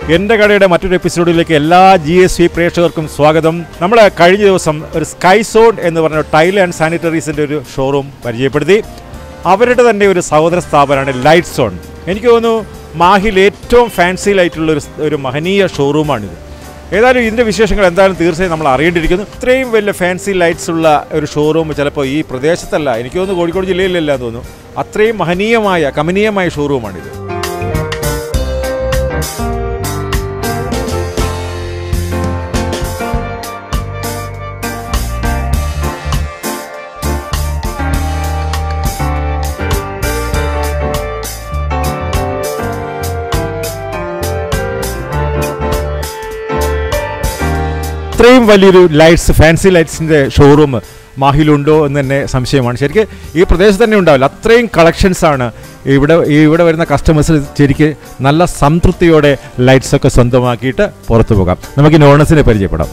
എൻ്റെ കടയുടെ മറ്റൊരു എപ്പിസോഡിലേക്ക് എല്ലാ ജി എസ് വി പ്രേക്ഷകർക്കും സ്വാഗതം നമ്മൾ കഴിഞ്ഞ ദിവസം ഒരു സ്കൈ സോൺ എന്ന് പറഞ്ഞ ടൈൽ ആൻഡ് സാനിറ്ററീസിൻ്റെ ഒരു ഷോറൂം പരിചയപ്പെടുത്തി അവരുടെ തന്നെ ഒരു സഹോദര സ്ഥാപനമാണ് ലൈറ്റ് സോൺ എനിക്ക് തോന്നുന്നു മാഹിൽ ഏറ്റവും ഫാൻസി ലൈറ്റുള്ള ഒരു ഒരു മഹനീയ ഷോറൂമാണിത് ഏതായാലും ഇതിൻ്റെ വിശേഷങ്ങൾ എന്തായാലും തീർച്ചയായും നമ്മൾ അറിയേണ്ടിയിരിക്കുന്നു ഇത്രയും വലിയ ഫാൻസി ലൈറ്റ്സ് ഉള്ള ഒരു ഷോറൂം ചിലപ്പോൾ ഈ പ്രദേശത്തല്ല എനിക്ക് തോന്നുന്നു കോഴിക്കോട് ജില്ലയിലല്ല എന്ന് തോന്നുന്നു അത്രയും മഹനീയമായ കമനീയമായ ഷോറൂമാണിത് ഇത്രയും വലിയൊരു ലൈറ്റ്സ് ഫാൻസി ലൈറ്റ്സിൻ്റെ ഷോറൂം മാഹിലുണ്ടോ എന്ന് തന്നെ സംശയമാണ് ശരിക്കും ഈ പ്രദേശത്ത് തന്നെ ഉണ്ടാവില്ല അത്രയും കളക്ഷൻസ് ആണ് ഇവിടെ ഈ ഇവിടെ വരുന്ന കസ്റ്റമേഴ്സ് ശരിക്ക് നല്ല സംതൃപ്തിയോടെ ലൈറ്റ്സ് ഒക്കെ സ്വന്തമാക്കിയിട്ട് പുറത്തു പോകാം നമുക്ക് ഇനി ഓണസിനെ പരിചയപ്പെടാം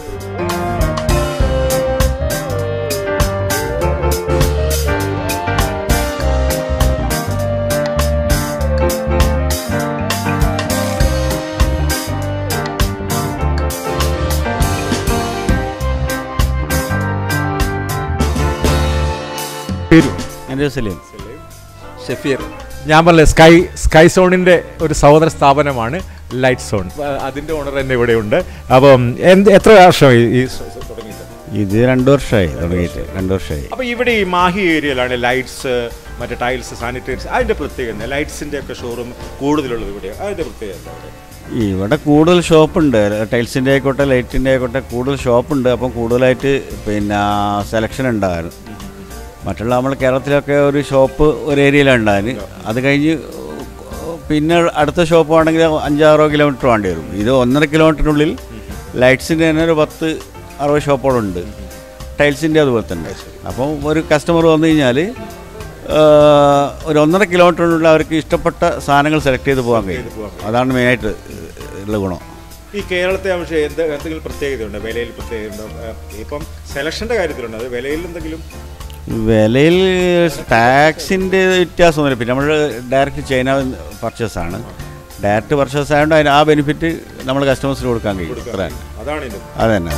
പേര് എൻ്റെ സലീം ഷെഫീർ ഞാൻ പറഞ്ഞ സ്കൈ സ്കൈ സോണിന്റെ ഒരു സഹോദര സ്ഥാപനമാണ് ലൈറ്റ് സോൺ അതിന്റെ ഓണർ തന്നെ ഇവിടെ ഉണ്ട് അപ്പം എന്ത് എത്ര വർഷമായി ഈ സ- സ- തുടങ്ങിയിട്ട് ഇത് രണ്ട് വർഷമായി തുടങ്ങിയിട്ട് രണ്ട് വർഷമായി അപ്പൊ ഇവിടെ ഈ മാഹി ഏരിയയിലാണ് ലൈറ്റ്സ് മറ്റേ ടൈൽസ് സാനിറ്റൈസ് അതിന്റെ പ്രത്യേകത ലൈറ്റ്സിന്റെ ഒക്കെ ഷോറൂം കൂടുതലുള്ളത് ഇവിടെ അതിന്റെ പ്രത്യേകത എന്താ ഇവിടെ? ഇവിടെ കൂടുതൽ ഷോപ്പുണ്ട് ടൈൽസിൻ്റെ ആയിക്കോട്ടെ ലൈറ്റിൻ്റെ ആയിക്കോട്ടെ കൂടുതൽ ഷോപ്പുണ്ട് അപ്പം കൂടുതലായിട്ട് പിന്നെ സെലക്ഷൻ ഉണ്ടാകാറ് മറ്റുള്ള നമ്മൾ കേരളത്തിലൊക്കെ ഒരു ഷോപ്പ് ഒരു ഏരിയയിലുണ്ടായിരുന്നു അത് കഴിഞ്ഞ് പിന്നെ അടുത്ത ഷോപ്പ് ആണെങ്കിൽ അഞ്ചാറോ കിലോമീറ്റർ വേണ്ടി വരും ഇത് ഒന്നര കിലോമീറ്ററിനുള്ളിൽ ലൈറ്റ്സിൻ്റെ തന്നെ ഒരു പത്ത് അറുപത് ഷോപ്പുകളുണ്ട് ടൈൽസിൻ്റെ അതുപോലെ തന്നെ അപ്പം ഒരു കസ്റ്റമർ വന്നു കഴിഞ്ഞാൽ ഒരു ഒന്നര കിലോമീറ്ററിനുള്ളിൽ അവർക്ക് ഇഷ്ടപ്പെട്ട സാധനങ്ങൾ സെലക്ട് ചെയ്ത് പോകാൻ കഴിയും അതാണ് മെയിനായിട്ട് ഉള്ള ഗുണം ഈ കേരളത്തെ പക്ഷേ എന്ത് എന്തെങ്കിലും പ്രത്യേകതയുണ്ട് വിലയിൽ പ്രത്യേകത ഇപ്പം സെലക്ഷന്റെ കാര്യത്തിലുണ്ട് അത് വിലയിൽ എന്തെങ്കിലും വിലയിൽ ടാക്സിൻ്റെ വ്യത്യാസമൊന്നുമില്ല പിന്നെ നമ്മൾ ഡയറക്റ്റ് ചൈന പർച്ചേസ് ആണ് ഡയറക്റ്റ് പർച്ചേസ് ആയതുകൊണ്ട് അതിന് ആ ബെനിഫിറ്റ് നമ്മൾ കസ്റ്റമേഴ്സിന് കൊടുക്കാൻ കഴിയും അത്ര തന്നെ അതാണ് ഇത് അത് തന്നെ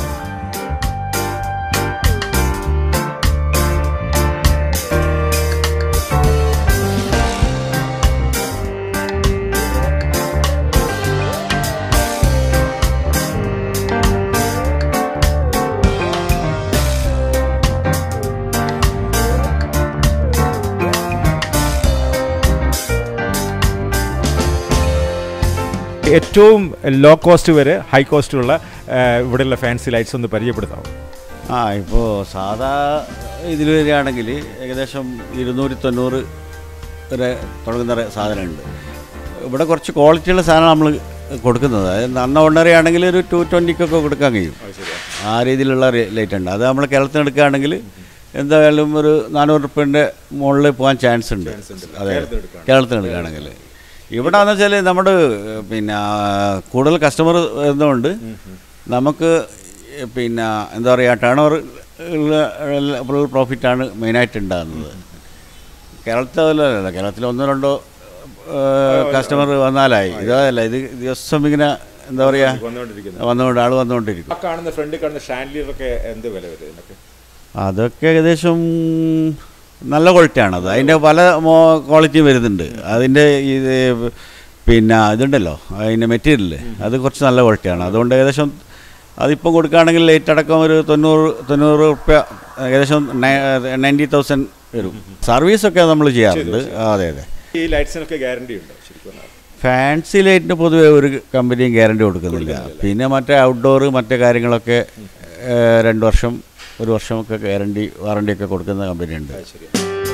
ഏറ്റവും ലോ കോസ്റ്റ് വരെ ഹൈ കോസ്റ്റുള്ള ഇവിടെയുള്ള ഫാൻസി ലൈറ്റ്സ് ഒന്ന് പരിചയപ്പെടുത്താം ആ ഇപ്പോൾ സാധാ ഇതിൽ വരികയാണെങ്കിൽ ഏകദേശം ഇരുന്നൂറ്റി തൊണ്ണൂറ് വരെ തുടങ്ങുന്ന ഒരു സാധനമുണ്ട് ഇവിടെ കുറച്ച് ക്വാളിറ്റിയുള്ള സാധനം നമ്മൾ കൊടുക്കുന്നത് അതായത് നന്ന ഓർഡിനറി ആണെങ്കിൽ ഒരു ടു ട്വൻറ്റിക്കൊക്കെ കൊടുക്കാൻ കഴിയും ആ രീതിയിലുള്ള ലൈറ്റ് ഉണ്ട് അത് നമ്മൾ കേരളത്തിൽ എടുക്കുകയാണെങ്കിൽ എന്തായാലും ഒരു നാനൂറ് റുപ്യൻ്റെ മുകളിൽ പോകാൻ ചാൻസ് ഉണ്ട് അതെ കേരളത്തിൽ എടുക്കുകയാണെങ്കിൽ ഇവിടെ എന്ന് വെച്ചാൽ നമ്മുടെ പിന്നെ കൂടുതൽ കസ്റ്റമർ വരുന്നതുകൊണ്ട് നമുക്ക് പിന്നെ എന്താ പറയുക ടേൺ ഓവർ ഫുൾ പ്രോഫിറ്റാണ് മെയിനായിട്ട് ഉണ്ടാകുന്നത് കേരളത്തിൽ അതല്ല കേരളത്തിൽ ഒന്നോ രണ്ടോ കസ്റ്റമർ വന്നാലായി ഇതല്ല ഇത് ദിവസം ഇങ്ങനെ എന്താ പറയുക വന്നുകൊണ്ടിരിക്കുന്നത് വന്നുകൊണ്ട് ആൾ വന്നുകൊണ്ടിരിക്കും ആ കാണുന്ന ഫ്രണ്ടിൽ കാണുന്ന ഷാൻഡിലിയറൊക്കെ എന്ത് വില വരും ഇതിനൊക്കെ അതൊക്കെ ഏകദേശം നല്ല ക്വാളിറ്റിയാണ് അത് അതിൻ്റെ പല ക്വാളിറ്റി വരുന്നുണ്ട് അതിൻ്റെ ഇത് പിന്നെ ഇതുണ്ടല്ലോ അതിൻ്റെ മെറ്റീരിയൽ അത് കുറച്ച് നല്ല ക്വാളിറ്റിയാണ് അതുകൊണ്ട് ഏകദേശം അതിപ്പം കൊടുക്കുകയാണെങ്കിൽ ലേറ്റ് അടക്കം ഒരു തൊണ്ണൂറ് തൊണ്ണൂറ് റുപ്യ ഏകദേശം നയൻറ്റി തൗസൻഡ് വരും സർവീസൊക്കെ നമ്മൾ ചെയ്യാറുണ്ട് ആ, അതെ അതെ ഈ ലൈറ്റ്സിനൊക്കെ ഗ്യാരണ്ടി ഉണ്ടോ ശരിക്കും പറഞ്ഞാൽ? ഫാൻസി ലൈറ്റിന് പൊതുവേ ഒരു കമ്പനിയും ഗ്യാരണ്ടി കൊടുക്കുന്നില്ല പിന്നെ മറ്റേ ഔട്ട്ഡോർ മറ്റേ കാര്യങ്ങളൊക്കെ ഏഹ്, രണ്ട് വർഷം ഒരു വർഷമൊക്കെ ഗ്യാരണ്ടി വാറണ്ടി ഒക്കെ കൊടുക്കുന്ന കമ്പനിയുണ്ട് ശരി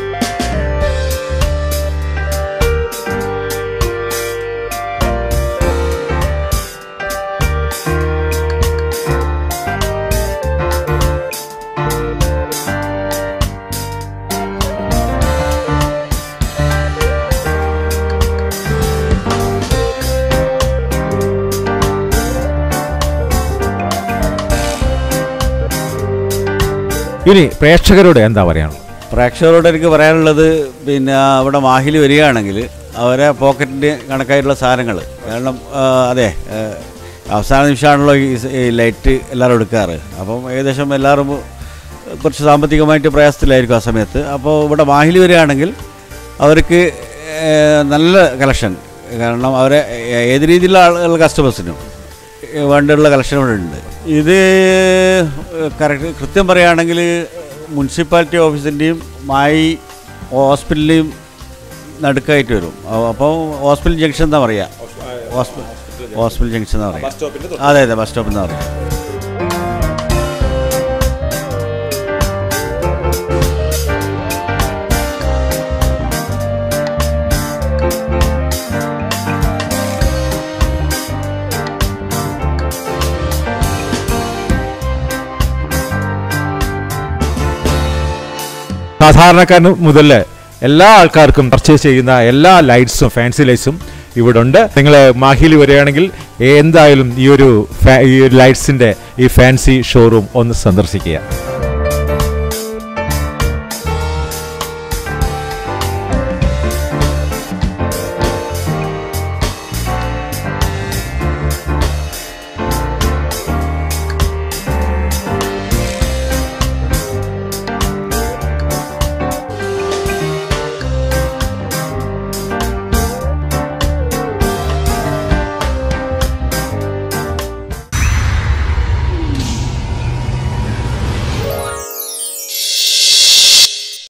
ഇനി പ്രേക്ഷകരോട് എന്താ പറയാനുള്ളത് പ്രേക്ഷകരോട് എനിക്ക് പറയാനുള്ളത് പിന്നെ അവിടെ മാഹിൽ വരികയാണെങ്കിൽ അവരെ പോക്കറ്റിൻ്റെ കണക്കായിട്ടുള്ള സാധനങ്ങൾ കാരണം ആ, അതെ ആ, അവസാന നിമിഷമാണല്ലോ ഈ സ- ഈ ലൈറ്റ് എല്ലാവരും എടുക്കാറ് അപ്പം ഏകദേശം എല്ലാവരും കുറച്ച് സാമ്പത്തികമായിട്ട് പ്രയാസത്തിലായിരിക്കും ആ സമയത്ത് അപ്പോൾ ഇവിടെ മാഹിലി വരികയാണെങ്കിൽ അവർക്ക് ഏ, നല്ല കളക്ഷൻ കാരണം അവരെ ഏ- ഏത് രീതിയിലുള്ള ആളുകൾ കസ്റ്റമേഴ്സിനും വേണ്ടിയുള്ള കളക്ഷൻ ഇവിടെ ഉണ്ട് ഇത് കറക്റ്റ് കൃത്യം പറയുകയാണെങ്കിൽ മുനിസിപ്പാലിറ്റി ഓഫീസിൻ്റെയും മായി ഹോസ്പിറ്റലിൻ്റെയും നടുക്കായിട്ട് വരും അ- അപ്പോൾ ഹോസ്പിറ്റൽ ജംഗ്ഷൻ എന്താ പറയുക ഹോസ്പിറ്റൽ ഹോസ്പിറ്റൽ ജംഗ്ഷൻ എന്ന് പറയാം അതെ അതെ ബസ് സ്റ്റോപ്പ് എന്ന് പറയാം സാധാരണക്കാരന് മുതൽ എല്ലാ ആൾക്കാർക്കും പർച്ചേസ് ചെയ്യുന്ന എല്ലാ ലൈറ്റ്സും ഫാൻസി ലൈറ്റ്സും ഇവിടെ ഉണ്ട് നിങ്ങൾ മാഹിയിൽ വരികയാണെങ്കിൽ എന്തായാലും ഈ ഒരു ഫാ- ഈ ഒരു ലൈറ്റ്സിൻ്റെ ഈ ഫാൻസി ഷോറൂം ഒന്ന് സന്ദർശിക്കുക